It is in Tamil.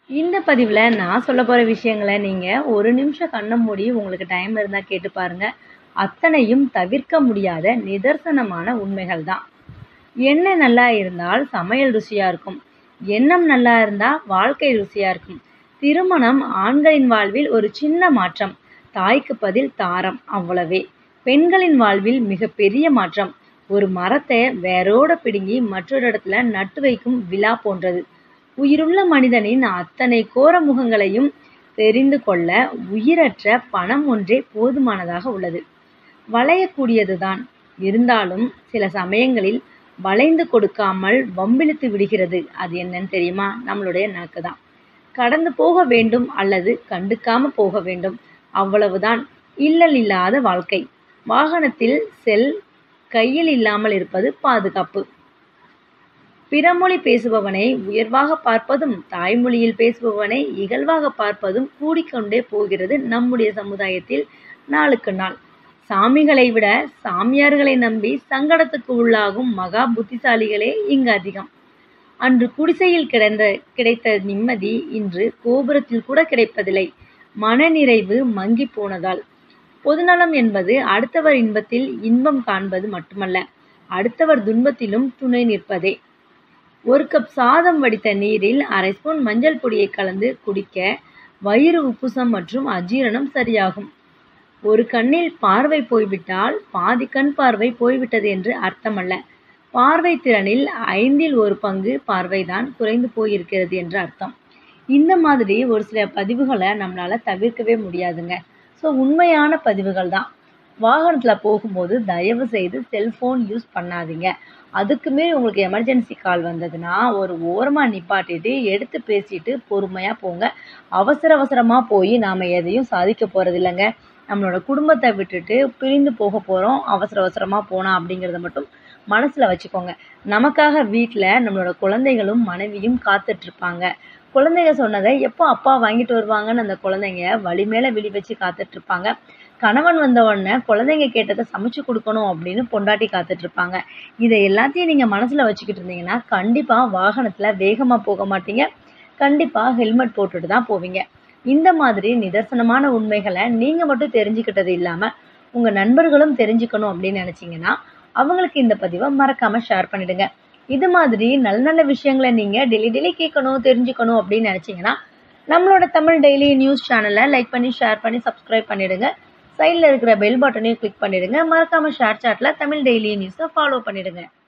இந்த பதிவில் நான் சொல்ல போகிற விஷயங்களை நீங்கள் ஒரு நிமிஷம் கண்ணை மூடி உங்களுக்கு டைம் இருந்தால் கேட்டு பாருங்க அத்தனையும் தவிர்க்க முடியாத நிதர்சனமான உண்மைகள் தான் எண்ணெய் நல்லா இருந்தால் சமையல் ருசியாக இருக்கும் எண்ணம் நல்லா இருந்தால் வாழ்க்கை ருசியாக இருக்கும் திருமணம் ஆண்களின் வாழ்வில் ஒரு சின்ன மாற்றம் தாய்க்கு பதில் தாரம் அவ்வளவே பெண்களின் வாழ்வில் மிகப்பெரிய மாற்றம் ஒரு மரத்தை வேரோட பிடுங்கி மற்றொரு இடத்துல நட்டு வைக்கும் விழா போன்றது உயிருள்ள மனிதனின் அத்தனை கோர முகங்களையும் தெரிந்து கொள்ள உயிரற்ற பணம் ஒன்றே போதுமானதாக உள்ளது வளையக்கூடியதுதான் இருந்தாலும் சில சமயங்களில் வளைந்து கொடுக்காமல் வம்பிழுத்து விடுகிறது அது என்னன்னு தெரியுமா நம்மளுடைய நாக்கு தான் கடந்து போக வேண்டும் அல்லது கண்டுக்காம போக வேண்டும் அவ்வளவுதான் இல்லல் இல்லாத வாழ்க்கை வாகனத்தில் செல் கையில் இல்லாமல் இருப்பது பாதுகாப்பு பிறமொழி பேசுபவனை உயர்வாக பார்ப்பதும் தாய்மொழியில் பேசுபவனை இகழ்வாக பார்ப்பதும் கூடிக்கொண்டே போகிறது நம்முடைய சமுதாயத்தில் நாளுக்கு நாள் சாமிகளை விட சாமியார்களை நம்பி சங்கடத்துக்கு உள்ளாகும் மகா புத்திசாலிகளே இங்கு அதிகம் அன்று குடிசையில் கிடந்த கிடைத்த நிம்மதி இன்று கோபுரத்தில் கூட கிடைப்பதில்லை மனநிறைவு மங்கி போனதால் பொதுநலம் என்பது அடுத்தவர் இன்பத்தில் இன்பம் காண்பது மட்டுமல்ல அடுத்தவர் துன்பத்திலும் துணை நிற்பதே ஒரு கப் சாதம் வடித்த நீரில் அரை ஸ்பூன் மஞ்சள் பொடியை கலந்து குடிக்க வயிறு உப்புசம் மற்றும் அஜீரணம் சரியாகும் ஒரு கண்ணில் பார்வை போய்விட்டால் பாதி கண் பார்வை போய்விட்டது என்று அர்த்தமல்ல பார்வை திறனில் ஐந்தில் ஒரு பங்கு பார்வைதான் குறைந்து போயிருக்கிறது என்று அர்த்தம் இந்த மாதிரி ஒரு சில பதிவுகளை நம்மளால் தவிர்க்கவே முடியாதுங்க ஸோ உண்மையான பதிவுகள் தான் வாகனத்தில் போகும்போது தயவு செய்து செல்ஃபோன் யூஸ் பண்ணாதீங்க அதுக்குமே உங்களுக்கு எமர்ஜென்சி கால் வந்ததுன்னா ஒரு ஓரமாக நிப்பாட்டிட்டு எடுத்து பேசிட்டு பொறுமையாக போங்க அவசர அவசரமாக போய் நாம் எதையும் சாதிக்க போகிறது இல்லைங்க நம்மளோட குடும்பத்தை விட்டுட்டு பிரிந்து போக போகிறோம் அவசர அவசரமாக போனால் அப்படிங்கிறத மட்டும் மனசில் வச்சுக்கோங்க நமக்காக வீட்டில் நம்மளோட குழந்தைகளும் மனைவியும் காத்துட்ருப்பாங்க குழந்தைங்க சொன்னதை எப்போ அப்பா வாங்கிட்டு வருவாங்கன்னு அந்த குழந்தைங்க வழி மேலே விழி வச்சு காத்துட்ருப்பாங்க கணவன் வந்த உடனே குழந்தைங்க கேட்டதை சமைச்சு கொடுக்கணும் அப்படின்னு பொண்டாட்டி காத்துட்ருப்பாங்க இதை எல்லாத்தையும் நீங்கள் மனசில் வச்சுக்கிட்டு இருந்தீங்கன்னா கண்டிப்பாக வாகனத்தில் வேகமாக போக மாட்டீங்க கண்டிப்பாக ஹெல்மெட் போட்டுட்டு தான் போவீங்க இந்த மாதிரி நிதர்சனமான உண்மைகளை நீங்கள் மட்டும் தெரிஞ்சுக்கிட்டது இல்லாமல் உங்கள் நண்பர்களும் தெரிஞ்சுக்கணும் அப்படின்னு நினச்சிங்கன்னா அவங்களுக்கு இந்த பதிவை மறக்காமல் ஷேர் பண்ணிடுங்க இது மாதிரி நல்ல நல்ல விஷயங்களை நீங்கள் டெய்லி டெய்லி கேட்கணும் தெரிஞ்சுக்கணும் அப்படின்னு நினச்சிங்கன்னா நம்மளோட தமிழ் டெய்லி நியூஸ் சேனலை லைக் பண்ணி ஷேர் பண்ணி சப்ஸ்கிரைப் பண்ணிடுங்க சைடில் இருக்கிற பெல் பட்டனையும் கிளிக் பண்ணிடுங்க மறக்காமல் ஷேர் சாட்டில் தமிழ் டெய்லி நியூஸை ஃபாலோ பண்ணிடுங்க